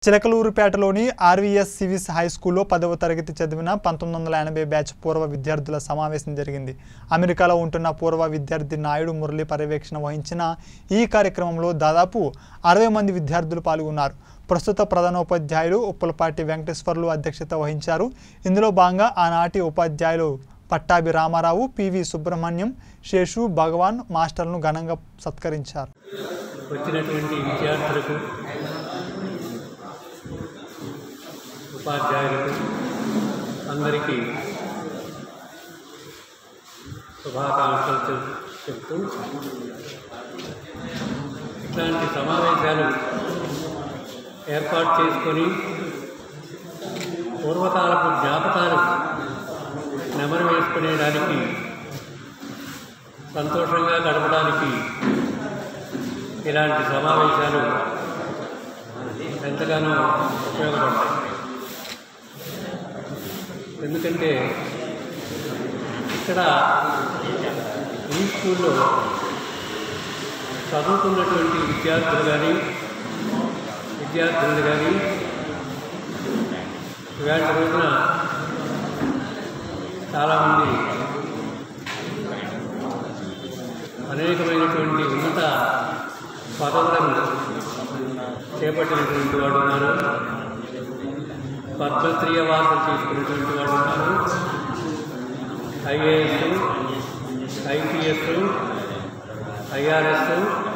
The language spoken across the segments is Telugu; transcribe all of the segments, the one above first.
చిలకలూరుపేటలోని ఆర్వీఎస్ సివిస్ హై స్కూల్లో పదవ తరగతి చదివిన పంతొమ్మిది వందల ఎనభై బ్యాచ్ పూర్వ విద్యార్థుల సమావేశం జరిగింది అమెరికాలో ఉంటున్న పూర్వ విద్యార్థి నాయుడు మురళి పర్యవేక్షణ వహించిన ఈ కార్యక్రమంలో దాదాపు అరవై మంది విద్యార్థులు పాల్గొన్నారు ప్రస్తుత ప్రధానోపాధ్యాయులు ఉప్పలపాటి వెంకటేశ్వర్లు అధ్యక్షత వహించారు ఇందులో భాగంగా ఆనాటి ఉపాధ్యాయులు పట్టాభి రామారావు పివి సుబ్రహ్మణ్యం శేషు భగవాన్ మాస్టర్లను ఘనంగా సత్కరించారు వచ్చినటువంటి విద్యార్థులకు ఉపాధ్యాయులకు అందరికీ శుభాకాంక్షలు చెప్- చెప్తూ ఇట్లాంటి సమావేశాలు ఏర్పాటు చేసుకొని పూర్వకాలపు జ్ఞాపకాలు నెమరు వేసుకునేదానికి సంతోషంగా గడపడానికి ఇలాంటి సమావేశాలు ఎంతగానో ఉపయోగపడతాయి ఎందుకంటే ఇక్కడ ఈ స్కూల్లో చదువుకున్నటువంటి విద్యార్థులు కానీ విద్యార్థులు కానీ ఇవాళ రోజున చాలామంది అనేకమైనటువంటి ఉన్నత పదవులను చేపట్టినటువంటి వాడు ఉన్నారు పద్మశ్రీ అవార్డు తీసుకున్నటువంటి వాడు ఉన్నారు ఐఏఎస్ ఐపీఎస్ ఐఆర్ఎస్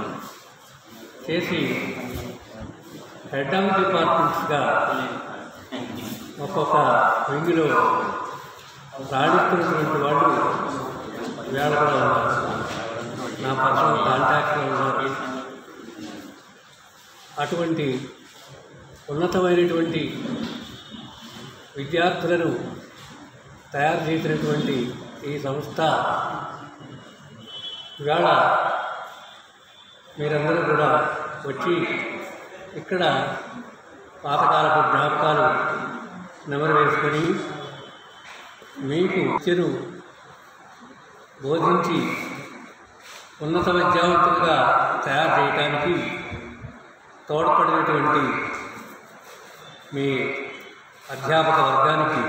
చేసి హెడ్ ఆఫ్ డిపార్ట్మెంట్స్గా ఒక్కొక్క వింగిలో రాణిస్తున్నటువంటి వాళ్ళు వేళ కూడా ఉన్నారు నా పర్సనల్ కాంటాక్ట్లో ఉన్నారు అటువంటి ఉన్నతమైనటువంటి విద్యార్థులను తయారు చేసినటువంటి ఈ సంస్థ ఇవాళ మీరందరూ కూడా వచ్చి ఇక్కడ పాతకాలపు జ్ఞాపకాలు నెమరు వేసుకొని మీకు చెరు బోధించి ఉన్నత విద్యావంతులుగా తయారు చేయడానికి తోడ్పడినటువంటి మీ అధ్యాపక వర్గానికి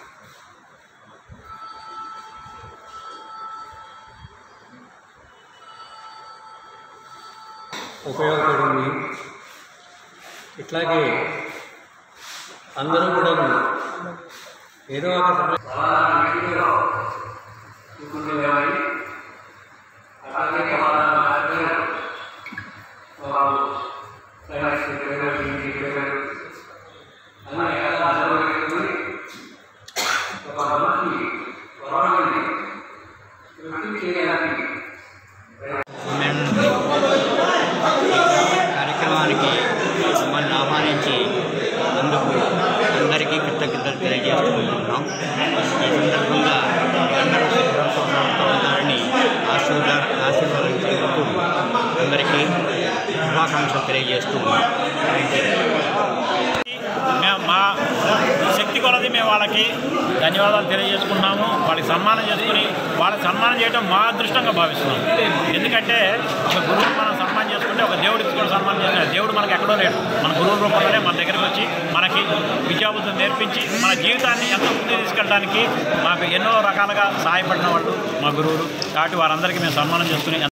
ఉపయోగపడింది ఇట్లాగే అందరూ కూడా ఏదో ఒక సమయంలో చూసుకునేవాడి అలాగే ఫలానా మాస్టర్ వారు సైన్స్ చెప్పారు హిందీ చెప్పారు అని ఎలా నిలబెట్టుకుని ఒక మంచి వరాన్ని వృద్ధి చేయడానికి నుండి కార్యక్రమానికి మమ్మల్ని ఆహ్వానించి అందుకు అందరికీ కృతజ్ఞతలు తెలియజేస్తున్నాం ఈ సందర్భంగా అందరూ సుఖంతో ఉన్నారని ఆశీర్వాద ఆశీర్వదించుకుంటూ అందరికీ శుభాకాంక్షలు తెలియజేస్తున్నాం మేము మా శక్తి కొలది మేము వాళ్ళకి ధన్యవాదాలు తెలియజేసుకున్నాము వాళ్ళకి సన్మానం చేసుకుని వాళ్ళకి సన్మానం చేయడం మా అదృష్టంగా భావిస్తున్నాం ఎందుకంటే ఒక గురువు మనం సన్మానం చేసుకుంటే ఒక దేవుడికి కూడా సన్మానం చేసిన దేవుడు మనకి ఎక్కడో లేడు మన గురువు రూపంలోనే మన దగ్గరికి వచ్చి మనకి విద్యాబుద్ధులు నేర్పించి మన జీవితాన్ని ఎంత ముందుకు తీసుకెళ్ళడానికి మాకు ఎన్నో రకాలుగా సహాయపడిన వాళ్ళు మా గురువులు కాబట్టి వారందరికీ మేము సన్మానం చేసుకుని